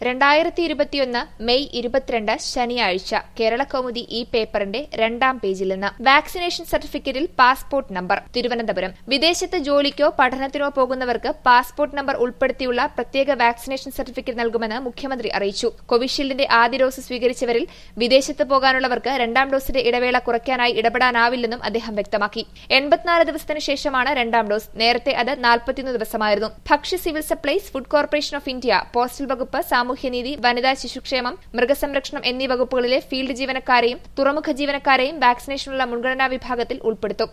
രണ്ടായിരത്തി ഇരുപത്തിയൊന്ന് മെയ് ഇരുപത്തിരണ്ട് ശനിയാഴ്ച കേരളകൗമുദി ഈ പേപ്പറിന്റെ രണ്ടാം പേജിൽ നിന്ന് വാക്സിനേഷൻ സർട്ടിഫിക്കറ്റിൽ പാസ്പോർട്ട് നമ്പർ തിരുവനന്തപുരം വിദേശത്ത് ജോലിക്കോ പഠനത്തിനോ പോകുന്നവർക്ക് പാസ്പോർട്ട് നമ്പർ ഉൾപ്പെടുത്തിയുള്ള പ്രത്യേക വാക്സിനേഷൻ സർട്ടിഫിക്കറ്റ് നൽകുമെന്ന് മുഖ്യമന്ത്രി അറിയിച്ചു കോവിഷീൽഡിന്റെ ആദ്യ ഡോസ് സ്വീകരിച്ചവരിൽ വിദേശത്ത് പോകാനുള്ളവർക്ക് രണ്ടാം ഡോസിന്റെ ഇടവേള കുറയ്ക്കാനായി ഇടപെടാനാവില്ലെന്നും അദ്ദേഹം വ്യക്തമാക്കി എൺപത്തിനാല് ദിവസത്തിന് ശേഷമാണ് രണ്ടാം ഡോസ് നേരത്തെ അത് നാൽപ്പത്തിയൊന്ന് ദിവസമായിരുന്നു ഭക്ഷ്യ civil supplies food corporation of India postal വകുപ്പ് സാമൂഹ്യനീതി വനിതാ ശിശുക്ഷേമം മൃഗസംരക്ഷണം എന്നീ വകുപ്പുകളിലെ ഫീൽഡ് ജീവനക്കാരെയും തുറമുഖ ജീവനക്കാരെയും വാക്സിനേഷനുള്ള മുൻഗണനാ വിഭാഗത്തിൽ ഉൾപ്പെടുത്തും